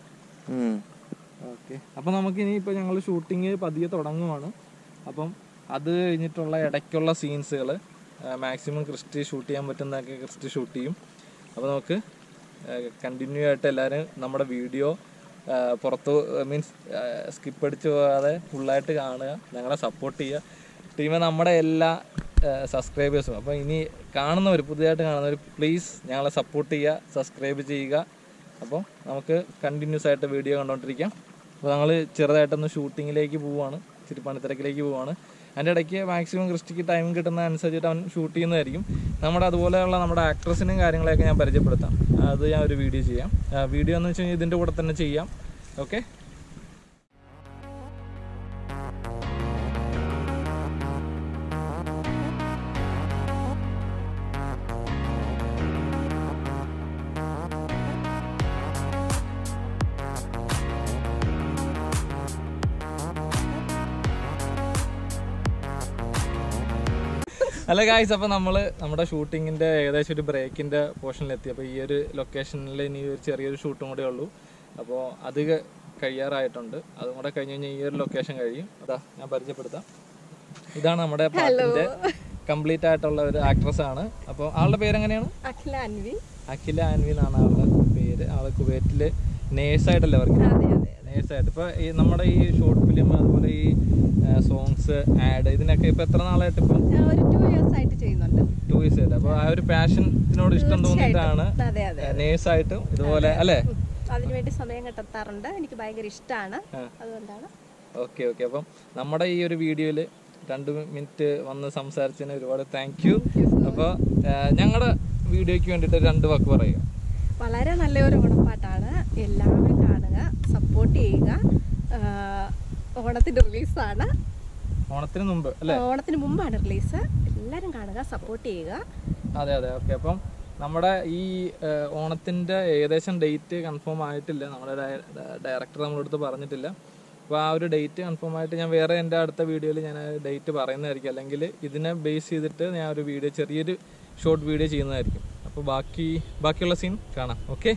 ഓക്കെ അപ്പം നമുക്ക് ഇനി ഇപ്പോൾ ഞങ്ങൾ ഷൂട്ടിങ് പതിയെ തുടങ്ങുവാണ് അപ്പം അത് കഴിഞ്ഞിട്ടുള്ള ഇടയ്ക്കുള്ള സീൻസുകൾ മാക്സിമം ക്രിസ്റ്റി ഷൂട്ട് ചെയ്യാൻ പറ്റുന്നതൊക്കെ ക്രിസ്റ്റി ഷൂട്ട് ചെയ്യും അപ്പോൾ നമുക്ക് കണ്ടിന്യൂ ആയിട്ട് എല്ലാവരും നമ്മുടെ വീഡിയോ പുറത്ത് മീൻസ് സ്കിപ്പ് അടിച്ച് പോകാതെ ഫുള്ളായിട്ട് കാണുക ഞങ്ങളെ സപ്പോർട്ട് ചെയ്യുക ടീമെ നമ്മുടെ എല്ലാ സബ്സ്ക്രൈബേഴ്സും അപ്പോൾ ഇനി കാണുന്നവർ പുതിയതായിട്ട് കാണുന്നവർ പ്ലീസ് ഞങ്ങളെ സപ്പോർട്ട് ചെയ്യുക സബ്സ്ക്രൈബ് ചെയ്യുക അപ്പോൾ നമുക്ക് കണ്ടിന്യൂസ് ആയിട്ട് വീഡിയോ കണ്ടുകൊണ്ടിരിക്കാം അപ്പോൾ ഞങ്ങൾ ചെറുതായിട്ടൊന്ന് ഷൂട്ടിങ്ങിലേക്ക് പോവുകയാണ് ഇച്ചിരി പണിത്തിരക്കിലേക്ക് പോവുകയാണ് അതിൻ്റെ ഇടയ്ക്ക് മാക്സിമം ക്രിസ്റ്റിക്ക് ടൈം കിട്ടുന്ന അനുസരിച്ചിട്ട് അവൻ ഷൂട്ട് ചെയ്യുന്നതായിരിക്കും നമ്മുടെ അതുപോലെയുള്ള നമ്മുടെ ആക്ട്രസിനും കാര്യങ്ങളെയൊക്കെ ഞാൻ പരിചയപ്പെടുത്താം അത് ഞാൻ ഒരു വീഡിയോ ചെയ്യാം വീഡിയോ എന്ന് വെച്ച് കഴിഞ്ഞാൽ ഇതിൻ്റെ കൂടെ തന്നെ ചെയ്യാം ഓക്കെ അല്ല ഗായ്സ് അപ്പോൾ നമ്മൾ നമ്മുടെ ഷൂട്ടിങ്ങിൻ്റെ ഏകദേശം ഒരു ബ്രേക്കിൻ്റെ പോർഷനിലെത്തി അപ്പോൾ ഈ ഒരു ലൊക്കേഷനിൽ ഇനി ഒരു ചെറിയൊരു ഷൂട്ടും കൂടെ ഉള്ളൂ അപ്പോൾ അത് ക- കഴിയാറായിട്ടുണ്ട് അതും കൂടെ കഴിഞ്ഞ് കഴിഞ്ഞാൽ ഈ ഒരു ലൊക്കേഷൻ കഴിയും അതാ ഞാൻ പരിചയപ്പെടുത്താം ഇതാണ് നമ്മുടെ പാട്ടിൻ്റെ കംപ്ലീറ്റ് ആയിട്ടുള്ള ഒരു ആക്ട്രസ് ആണ് അപ്പോൾ ആളുടെ പേര് എങ്ങനെയാണ് അഖില അൻവി അഖില ആൻവി എന്നാണ് ആളുടെ പേര് ആള് കുവൈറ്റിൽ നേഴ്സായിട്ടല്ലേ വർക്ക് അതെ അതെ നേഴ്സായിട്ട് ഇപ്പോൾ ഈ നമ്മുടെ ഈ ഷോർട്ട് ഫിലിം അതുപോലെ ഈ സോങ്സ് ആഡ് ഇതിനൊക്കെ ഇപ്പോൾ എത്ര നാളായിട്ട് ഇപ്പം ഞാൻ ഒരു ടു ഇയേഴ്സ് ആയിട്ട് ചെയ്യുന്നുണ്ട് ടു ഇയേഴ്സ് ആയിട്ട് അപ്പോൾ ആ ഒരു പാഷനോട് ഇഷ്ടം തോന്നിയിട്ടാണ് അതെ അതെ നേഴ്സായിട്ടും ഇതുപോലെ അല്ലേ ഉം. അതിനുവേണ്ടി സമയം കണ്ടെത്താറുണ്ട് എനിക്ക് ഭയങ്കര ഇഷ്ടമാണ് അതുകൊണ്ടാണ് ഓക്കെ ഓക്കെ അപ്പം നമ്മുടെ ഈ ഒരു വീഡിയോയിൽ രണ്ട് മിനിറ്റ് വന്ന് സംസാരിച്ചതിന് ഒരുപാട് താങ്ക് യു അപ്പോൾ ഞങ്ങളുടെ വീഡിയോയ്ക്ക് വേണ്ടിയിട്ട് രണ്ട് വാക്ക് പറയുക വളരെ നല്ലൊരു ഓണപ്പാട്ടാണ് എല്ലാവരും കാണുക സപ്പോർട്ട് ചെയ്യുക ആഹ് ഓണത്തിന്റെ റിലീസാണ് ഓണത്തിന് മുമ്പ് അല്ലേ ഓണത്തിന് മുമ്പാണ് റിലീസ് എല്ലാവരും കാണുക സപ്പോർട്ട് ചെയ്യുക അതെ അതെ ഓക്കെ അപ്പം നമ്മുടെ ഈ ഏഹ്, ഓണത്തിന്റെ ഏകദേശം ഡേറ്റ് കൺഫേം ആയിട്ടില്ല നമ്മുടെ ഡയറക്ടർ നമ്മളടുത്ത് പറഞ്ഞിട്ടില്ല അപ്പോൾ ആ ഒരു ഡേറ്റ് കൺഫേം ആയിട്ട് ഞാൻ വേറെ എൻ്റെ അടുത്ത വീഡിയോയിൽ ഞാൻ ഡേറ്റ് പറയുന്നതായിരിക്കും അല്ലെങ്കിൽ ഇതിനെ ബേസ് ചെയ്തിട്ട് ഞാൻ ഒരു വീഡിയോ ചെറിയൊരു ഷോർട്ട് വീഡിയോ ചെയ്യുന്നതായിരിക്കും അപ്പോൾ ബാക്കി ബാക്കിയുള്ള സീൻ കാണാം ഓക്കെ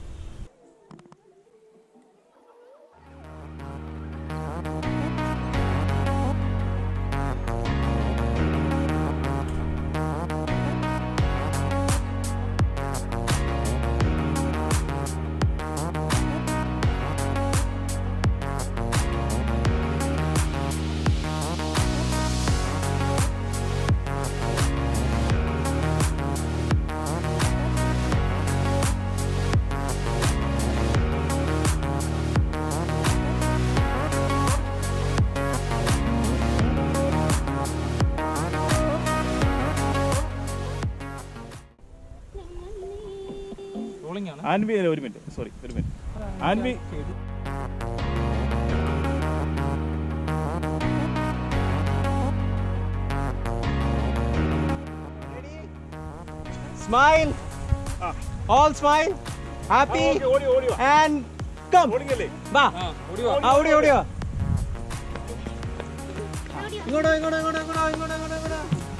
റോളിംഗ് ആണ് ആൻവി അല്ല, ഒരു മിനിറ്റ് സോറി ഒരു minute Aanvi smile all smile happy ഓടി ഓടി വാ. ആൻഡ് കം ഓടിക്കല്ലേ വാ ആ ഓടി വാ ആ ഓടി ഓടി വാ ഇങ്ങോട്ടോ ഇങ്ങോട്ടോ ഇങ്ങോട്ടോ ഇങ്ങോട്ടോ ഇങ്ങോട്ടോ ഇങ്ങോട്ടോ ഇങ്ങോട്ടോ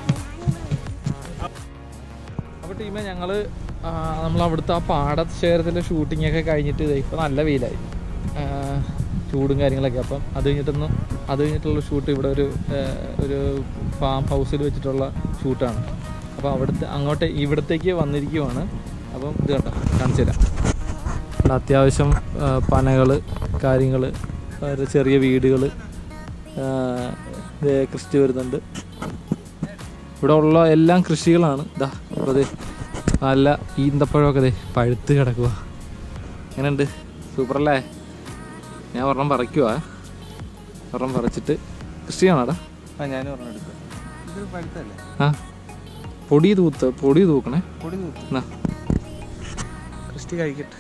അപ്പോൾ ടീമെ ഞങ്ങൾ നമ്മൾ അവിടുത്തെ ആ പാടശേഖരത്തിലെ ഷൂട്ടിംഗ് ഒക്കെ കഴിഞ്ഞിട്ട് ഇതേ ഇപ്പോൾ നല്ല വെയിലായി ആ, ചൂടും കാര്യങ്ങളൊക്കെ അപ്പം അത് കഴിഞ്ഞിട്ടൊന്നും അത് കഴിഞ്ഞിട്ടുള്ള ഷൂട്ട് ഇവിടെ ഒരു ആ, ഒരു ഫാം ഹൗസിൽ വെച്ചിട്ടുള്ള ഷൂട്ടാണ് അപ്പോൾ അവിടുത്തെ അങ്ങോട്ട് ഇവിടത്തേക്ക് വന്നിരിക്കുവാണ് അപ്പം ഇത് കേട്ടോ കാണിച്ചു തരാം ഇവിടെ അത്യാവശ്യം പനകൾ കാര്യങ്ങൾ ചെറിയ വീടുകൾ കൃഷി വരുന്നുണ്ട് ഇവിടെ ഉള്ള എല്ലാം കൃഷികളാണ് ഇതാ അപ്പോൾ അതെ നല്ല ഈന്തപ്പഴമൊക്കെ അതെ പഴുത്ത് കിടക്കുക എങ്ങനെയുണ്ട് സൂപ്പറല്ലേ ഞാൻ ഒരെണ്ണം പറിക്കുവാ ഒരെണ്ണം പറിച്ചിട്ട് കൃഷിയാണോടാ ആ ഞാനും പറഞ്ഞു എടുത്തു ഇത് പഴുത്തല്ലേ ആ പൊടി തൂത്ത് പൊടി തൂക്കണേ പൊടി തൂത്ത് എന്നാ ക്രിസ്റ്റി കഴിക്കട്ടെ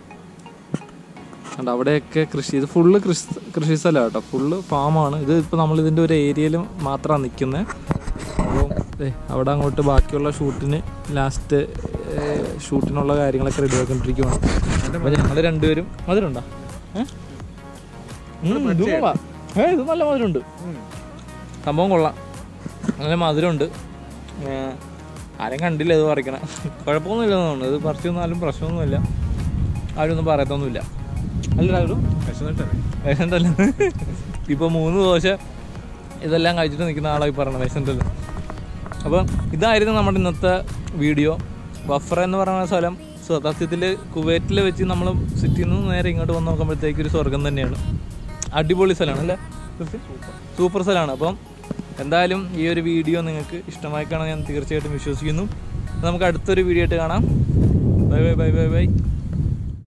കണ്ടോ അവിടെയൊക്കെ കൃഷി ഇത് ഫുള്ള് കൃഷി കൃഷി സ്ഥലമാണ് കേട്ടോ ഫുള്ള് ഫാമാണ് ഇത് ഇപ്പോൾ നമ്മൾ ഇതിൻ്റെ ഒരു ഏരിയയിൽ മാത്രമാണ് നിൽക്കുന്നത് അപ്പോൾ ദേ അവിടെ അങ്ങോട്ട് ബാക്കിയുള്ള ഷൂട്ടിന് ലാസ്റ്റ് ഷൂട്ടിനുള്ള കാര്യങ്ങളൊക്കെ റെഡി ആക്കിക്കൊണ്ടിരിക്കുവാണ് അപ്പോൾ ഞങ്ങൾ രണ്ടുപേരും മധുരമുണ്ടോ ഏഹ് ഉം, ഇത് കൊള്ളാം ഏ ഇത് നല്ല മധുരമുണ്ട് സംഭവം കൊള്ളാം നല്ല മധുരമുണ്ട് ഏ, ആരും കണ്ടില്ല ഇത് പറിക്കണ കുഴപ്പമൊന്നുമില്ല തോന്നുന്നു ഇത് പറിച്ചു തന്നാലും പ്രശ്നമൊന്നുമില്ല ആരും ഒന്നും പറയത്തൊന്നുമില്ല അല്ല രാഹുലും വിശന്നിട്ടല്ല ഇപ്പൊ മൂന്ന് ദോശ ഇതെല്ലാം കഴിച്ചിട്ട് നിൽക്കുന്ന ആളായി പറയണം വിശന്നിട്ടല്ല അപ്പം ഇതായിരുന്നു നമ്മുടെ ഇന്നത്തെ വീഡിയോ ബഫർ എന്ന് പറയുന്ന സ്ഥലം സത്യത്തിൽ കുവൈറ്റിൽ വെച്ച് നമ്മൾ സിറ്റിയിൽ നിന്ന് നേരെ ഇങ്ങോട്ട് വന്ന് നോക്കുമ്പോഴത്തേക്ക് ഒരു സ്വർഗം തന്നെയാണ് അടിപൊളി സ്ഥലമാണ് അല്ലേ സൂപ്പർ സ്ഥലമാണ് അപ്പം എന്തായാലും ഈ ഒരു വീഡിയോ നിങ്ങൾക്ക് ഇഷ്ടമായി കാണാൻ ഞാൻ തീർച്ചയായിട്ടും വിശ്വസിക്കുന്നു നമുക്ക് അടുത്തൊരു വീഡിയോ ആയിട്ട് കാണാം bye bye bye bye by